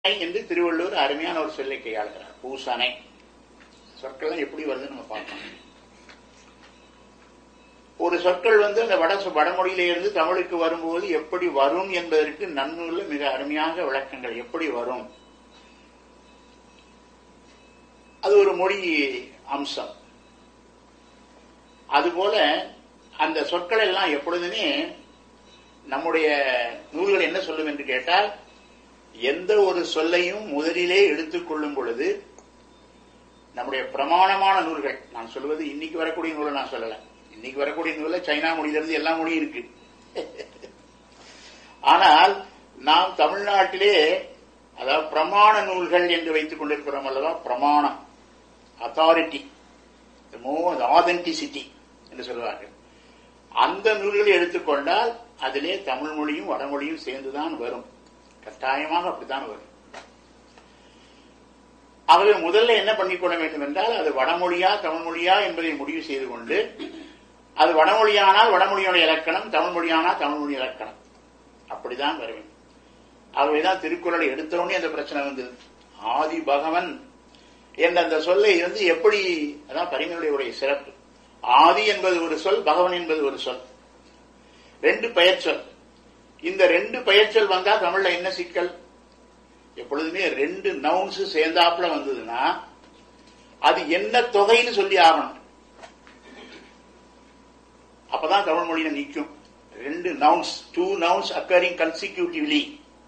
என்று திருவள்ளுவர் அருமையான ஒரு சொல்லை கையாளுகிறார் பூசனை சொற்கள்லாம் எப்படி வருதுன்னு நம்ம பார்க்கணும் ஒரு சொற்கள் வந்து அந்த வட வடமொழியில இருந்து தமிழுக்கு வரும்போது எப்படி வரும் என்பதற்கு நன்னூல்ல மிக அருமையாக விளக்கங்கள் எப்படி வரும் அது ஒரு மொழி அம்சம் அதுபோல அந்த சொற்கள் எல்லாம் எப்பொழுதுமே நம்முடைய நூல்கள் என்ன சொல்லும் என்று கேட்டால் எந்த ஒரு சொல்லையும் முதலிலே எடுத்துக்கொள்ளும் பொழுது நம்முடைய பிரமாணமான நூல்கள் நான் சொல்வது இன்னைக்கு வரக்கூடிய நூலை நான் சொல்லல இன்னைக்கு வரக்கூடிய நூல சைனா மொழியிலிருந்து எல்லா மொழியும் இருக்கு ஆனால் நாம் தமிழ்நாட்டிலே அதாவது பிரமாண நூல்கள் என்று வைத்துக் கொண்டிருக்கிறோம் அல்லவா பிரமாணம் அத்தாரிட்டி ஆதென்டிசிட்டி என்று சொல்வார்கள் அந்த நூல்களை எடுத்துக்கொண்டால் அதிலே தமிழ் மொழியும் வடமொழியும் சேர்ந்துதான் வரும் கட்டாயமாக அப்படித்தான் வரும் அவர்கள் முதல்ல என்ன பண்ணிக்கொள்ள வேண்டும் என்றால் அது வடமொழியா தமிழ் மொழியா என்பதை முடிவு செய்து கொண்டு அது வடமொழியானால் வடமொழியோட இலக்கணம் தமிழ் மொழியானால் தமிழ் மொழி இலக்கணம் அப்படிதான் வர வேண்டும் ஆகவேதான் திருக்குறளை எடுத்தவுடனே அந்த பிரச்சனை வந்தது ஆதி பகவன் என்ற அந்த சொல்லை வந்து எப்படி அதான் பரிமளுடைய சிறப்பு ஆதி என்பது ஒரு சொல் பகவன் என்பது ஒரு சொல் ரெண்டு பெயர் சொல் இந்த ரெண்டு பெயர் சொல் வந்தா தமிழ்ல என்ன சிக்கல் எப்பொழுதுமே ரெண்டு நவுன்ஸ் சேர்ந்தாப்புல வந்ததுன்னா அது என்ன தொகைன்னு சொல்லி ஆகணும் அப்பதான் தமிழ் மொழியில நிற்கும் ரெண்டு nouns two nouns occurring consecutively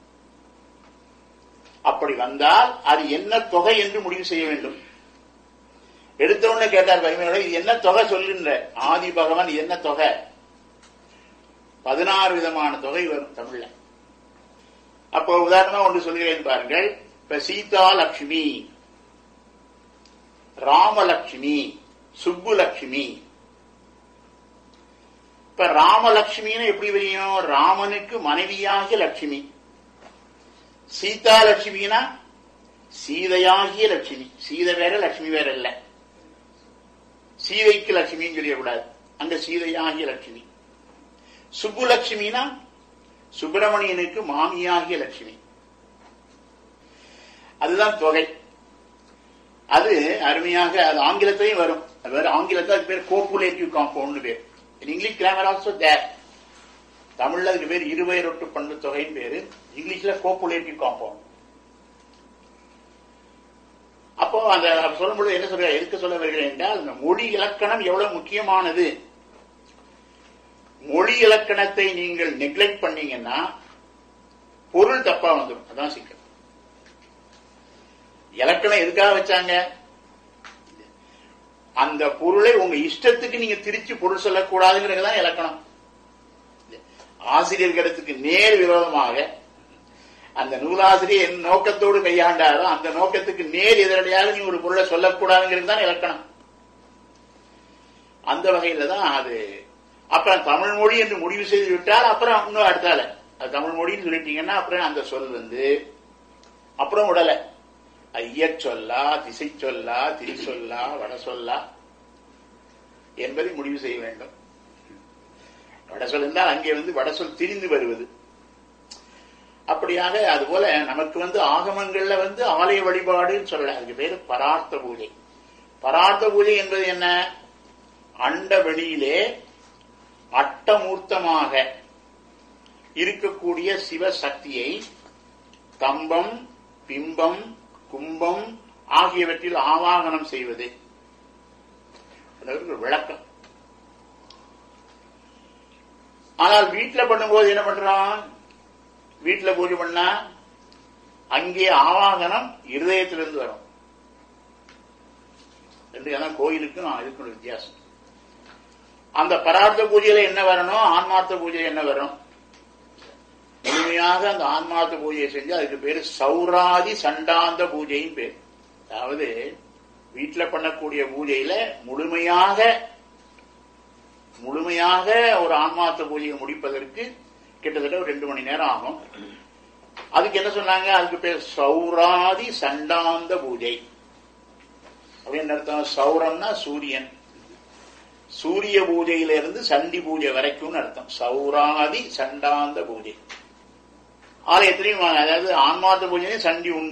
அப்படி வந்தால் அது என்ன தொகை என்று முடிவு செய்ய வேண்டும் எடுத்தவுடனே கேட்டார் பரிமையோட இது என்ன தொகை சொல்லுன்ற ஆதி பகவான் இது என்ன தொகை பதினாறு விதமான தொகை வரும் தமிழ்ல அப்போ உதாரணமா ஒன்று சொல்கிறேன் பாருங்கள் இப்ப சீதா லட்சுமி ராமலட்சுமி சுப்புலட்சுமி இப்ப ராமலட்சுமின்னு எப்படி தெரியும் ராமனுக்கு மனைவியாகிய லட்சுமி சீதா லட்சுமினா சீதையாகிய லட்சுமி சீதை வேற லட்சுமி வேற இல்ல சீதைக்கு லட்சுமின்னு சொல்லக்கூடாது அங்க சீதையாகிய லட்சுமி சுப்புலட்சுமினா சுப்பிரமணியனுக்கு மாமியாகிய லட்சுமி அதுதான் தொகை அது அருமையாக அது ஆங்கிலத்திலையும் வரும் அது வேற ஆங்கிலத்தில் அது பேர் கோப்புலேட்டிவ் காம்பவுண்ட் பேர் இங்கிலீஷ் கிராமர் ஆல்சோ தேர் தமிழ்ல அதுக்கு பேர் இருபெயரொட்டு பண்பு தொகைன்னு பேரு இங்கிலீஷ்ல கோப்புலேட்டிவ் காம்பவுண்ட் அப்போ அந்த சொல்லும்போது என்ன சொல்ற எதுக்கு சொல்ல வருகிறேன் என்றால் அந்த மொழி இலக்கணம் எவ்வளவு முக்கியமானது மொழி இலக்கணத்தை நீங்கள் நெக்லெக்ட் பண்ணீங்கன்னா பொருள் தப்பா வந்துடும் அதான் சிக்கல் இலக்கணம் எதுக்காக வச்சாங்க அந்த பொருளை உங்க இஷ்டத்துக்கு நீங்க திருச்சி பொருள் சொல்லக்கூடாதுங்கிறதுதான் இலக்கணம் ஆசிரியர் கருத்துக்கு நேர் விரோதமாக அந்த நூலாசிரியர் என் நோக்கத்தோடு கையாண்டாரோ அந்த நோக்கத்துக்கு நேர் எதிரடியாக நீங்க ஒரு பொருளை சொல்லக்கூடாதுங்கிறது தான் இலக்கணம் அந்த வகையில தான் அது அப்புறம் தமிழ் மொழி என்று முடிவு செய்து விட்டால் அப்புறம் இன்னும் அடுத்தால அது தமிழ் மொழின்னு சொல்லிட்டீங்கன்னா அப்புறம் அந்த சொல் வந்து அப்புறம் உடலை ஐயற் சொல்லா திசை சொல்லா திரி சொல்லா வட சொல்லா என்பதை முடிவு செய்ய வேண்டும் வட சொல் என்றால் அங்கே வந்து வட சொல் திரிந்து வருவது அப்படியாக அதுபோல நமக்கு வந்து ஆகமங்கள்ல வந்து ஆலய வழிபாடுன்னு சொல்லல அதுக்கு பேரு பரார்த்த பூஜை பரார்த்த பூஜை என்பது என்ன அண்ட வெளியிலே அட்டமூர்த்தமாக இருக்கக்கூடிய சிவசக்தியை தம்பம் பிம்பம் கும்பம் ஆகியவற்றில் ஆவாகனம் செய்வது விளக்கம் ஆனால் வீட்டில் பண்ணும்போது என்ன பண்றான் வீட்டில் பூஜை பண்ணா அங்கே ஆவாகனம் இருதயத்திலிருந்து வரும் ரெண்டு கோயிலுக்கும் இதுக்கும் வித்தியாசம் அந்த பரார்த்த பூஜையில என்ன வரணும் ஆன்மார்த்த பூஜை என்ன வரும் முழுமையாக அந்த ஆன்மார்த்த பூஜையை செஞ்சு அதுக்கு பேரு சௌராதி சண்டாந்த பூஜைன்னு பேர் அதாவது வீட்டில் பண்ணக்கூடிய பூஜையில முழுமையாக முழுமையாக ஒரு ஆன்மார்த்த பூஜையை முடிப்பதற்கு கிட்டத்தட்ட ஒரு ரெண்டு மணி நேரம் ஆகும் அதுக்கு என்ன சொன்னாங்க அதுக்கு பேர் சௌராதி சண்டாந்த பூஜை அப்படின்னு அர்த்தம் சௌரம்னா சூரியன் சூரிய பூஜையிலிருந்து சண்டி பூஜை வரைக்கும்னு அர்த்தம் சௌராதி சண்டாந்த பூஜை ஆலயத்திலையும் அதாவது ஆன்மார்த்த பூஜையும் சண்டி உண்டு